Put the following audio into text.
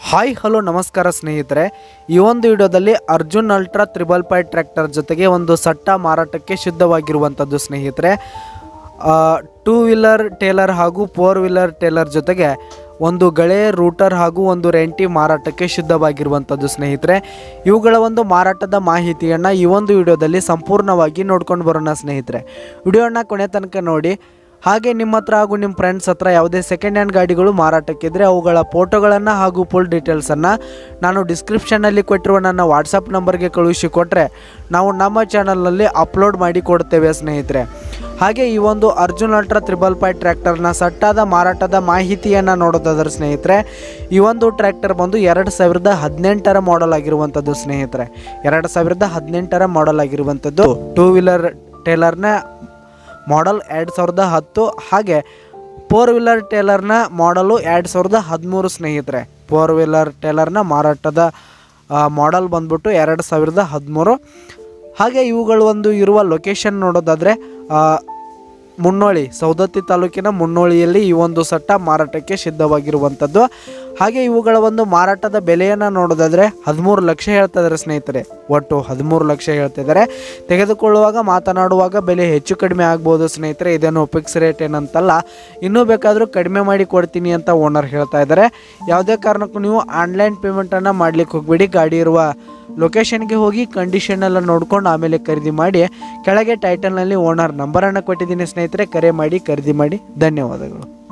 hi hello ನಮಸ್ಕಾರ ಸ್ನೇಹಿತರೆ ಈ ಒಂದು ವಿಡಿಯೋದಲ್ಲಿ ಅರ್ಜುನ್ ಅಲ್ಟ್ರಾ ತ್ರಿಬಲ್ ಫೈ ಟ್ರ್ಯಾಕ್ಟರ್ ಜೊತೆಗೆ ಒಂದು ಸಟ್ಟ ಮಾರಾಟಕ್ಕೆ ಸಿದ್ಧವಾಗಿರುವಂಥದ್ದು ಸ್ನೇಹಿತರೆ ಟೂ ವೀಲರ್ ಟೇಲರ್ ಹಾಗೂ ಫೋರ್ ವೀಲರ್ ಟೇಲರ್ ಜೊತೆಗೆ ಒಂದು ಗಳೆ ರೂಟರ್ ಹಾಗೂ ಒಂದು ರೆಂಟಿ ಮಾರಾಟಕ್ಕೆ ಸಿದ್ಧವಾಗಿರುವಂಥದ್ದು ಸ್ನೇಹಿತರೆ ಇವುಗಳ ಒಂದು ಮಾರಾಟದ ಮಾಹಿತಿಯನ್ನು ಈ ಒಂದು ವಿಡಿಯೋದಲ್ಲಿ ಸಂಪೂರ್ಣವಾಗಿ ನೋಡ್ಕೊಂಡು ಬರೋಣ ಸ್ನೇಹಿತರೆ ವಿಡಿಯೋನ ಕೊನೆ ತನಕ ನೋಡಿ ಹಾಗೆ ನಿಮ್ಮ ಹತ್ರ ಹಾಗೂ ನಿಮ್ಮ ಫ್ರೆಂಡ್ಸ್ ಹತ್ರ ಯಾವುದೇ ಸೆಕೆಂಡ್ ಹ್ಯಾಂಡ್ ಗಾಡಿಗಳು ಮಾರಾಟಕ್ಕಿದ್ರೆ ಅವುಗಳ ಫೋಟೋಗಳನ್ನು ಹಾಗೂ ಫುಲ್ ಡೀಟೇಲ್ಸನ್ನು ನಾನು ಡಿಸ್ಕ್ರಿಪ್ಷನ್ನಲ್ಲಿ ಕೊಟ್ಟಿರುವ ನನ್ನ ವಾಟ್ಸಪ್ ನಂಬರ್ಗೆ ಕಳುಹಿಸಿ ಕೊಟ್ಟರೆ ನಾವು ನಮ್ಮ ಚಾನಲ್ನಲ್ಲಿ ಅಪ್ಲೋಡ್ ಮಾಡಿ ಕೊಡ್ತೇವೆ ಸ್ನೇಹಿತರೆ ಹಾಗೆ ಈ ಒಂದು ಅರ್ಜುನ್ ಅಲ್ಟ್ರಾ ತ್ರಿಬಲ್ ಫೈ ಟ್ರ್ಯಾಕ್ಟರ್ನ ಸಟ್ಟಾದ ಮಾರಾಟದ ಮಾಹಿತಿಯನ್ನು ನೋಡೋದಾದ್ರೆ ಸ್ನೇಹಿತರೆ ಈ ಒಂದು ಟ್ರ್ಯಾಕ್ಟರ್ ಬಂದು ಎರಡು ಸಾವಿರದ ಹದಿನೆಂಟರ ಮಾಡೆಲ್ ಆಗಿರುವಂಥದ್ದು ಸ್ನೇಹಿತರೆ ಎರಡು ಸಾವಿರದ ಹದಿನೆಂಟರ ಮಾಡೆಲ್ ಆಗಿರುವಂಥದ್ದು ಟೂ ವೀಲರ್ ಟೇಲರ್ನ ಮಾಡೆಲ್ ಎರಡು ಸಾವಿರದ ಹತ್ತು ಹಾಗೆ ಫೋರ್ ವೀಲರ್ ಟೇಲರ್ನ ಮಾಡಲು ಎರಡು ಸಾವಿರದ ಹದಿಮೂರು ಸ್ನೇಹಿತರೆ ಫೋರ್ ವೀಲರ್ ಟೇಲರ್ನ ಮಾರಾಟದ ಮಾಡೆಲ್ ಬಂದ್ಬಿಟ್ಟು ಎರಡು ಸಾವಿರದ ಹದಿಮೂರು ಹಾಗೆ ಇವುಗಳು ಒಂದು ಇರುವ ಲೊಕೇಶನ್ ನೋಡೋದಾದರೆ ಮುನ್ನೋಳಿ ಸೌದತ್ತಿ ತಾಲೂಕಿನ ಮುನ್ನೋಳಿಯಲ್ಲಿ ಈ ಒಂದು ಸಟ್ಟ ಮಾರಾಟಕ್ಕೆ ಸಿದ್ಧವಾಗಿರುವಂಥದ್ದು ಹಾಗೆ ಇವುಗಳ ಒಂದು ಮಾರಾಟದ ಬೆಲೆಯನ್ನು ನೋಡೋದಾದರೆ ಹದಿಮೂರು ಲಕ್ಷ ಹೇಳ್ತಾ ಇದ್ದಾರೆ ಸ್ನೇಹಿತರೆ ಒಟ್ಟು ಹದಿಮೂರು ಲಕ್ಷ ಹೇಳ್ತಿದ್ದಾರೆ ತೆಗೆದುಕೊಳ್ಳುವಾಗ ಮಾತನಾಡುವಾಗ ಬೆಲೆ ಹೆಚ್ಚು ಕಡಿಮೆ ಆಗ್ಬೋದು ಸ್ನೇಹಿತರೆ ಇದೇನು ಫಿಕ್ಸ್ ರೇಟ್ ಏನಂತಲ್ಲ ಇನ್ನೂ ಬೇಕಾದರೂ ಕಡಿಮೆ ಮಾಡಿ ಕೊಡ್ತೀನಿ ಅಂತ ಓನರ್ ಹೇಳ್ತಾ ಇದ್ದಾರೆ ಯಾವುದೇ ಕಾರಣಕ್ಕೂ ನೀವು ಆನ್ಲೈನ್ ಪೇಮೆಂಟನ್ನು ಮಾಡ್ಲಿಕ್ಕೆ ಹೋಗ್ಬೇಡಿ ಗಾಡಿ ಇರುವ ಲೊಕೇಶನ್ಗೆ ಹೋಗಿ ಕಂಡೀಷನ್ ಎಲ್ಲ ನೋಡ್ಕೊಂಡು ಆಮೇಲೆ ಖರೀದಿ ಮಾಡಿ ಕೆಳಗೆ ಟೈಟಲ್ನಲ್ಲಿ ಓನರ್ ನಂಬರನ್ನು ಕೊಟ್ಟಿದ್ದೀನಿ ಸ್ನೇಹಿತರೆ ಕರೆ ಮಾಡಿ ಖರೀದಿ ಮಾಡಿ ಧನ್ಯವಾದಗಳು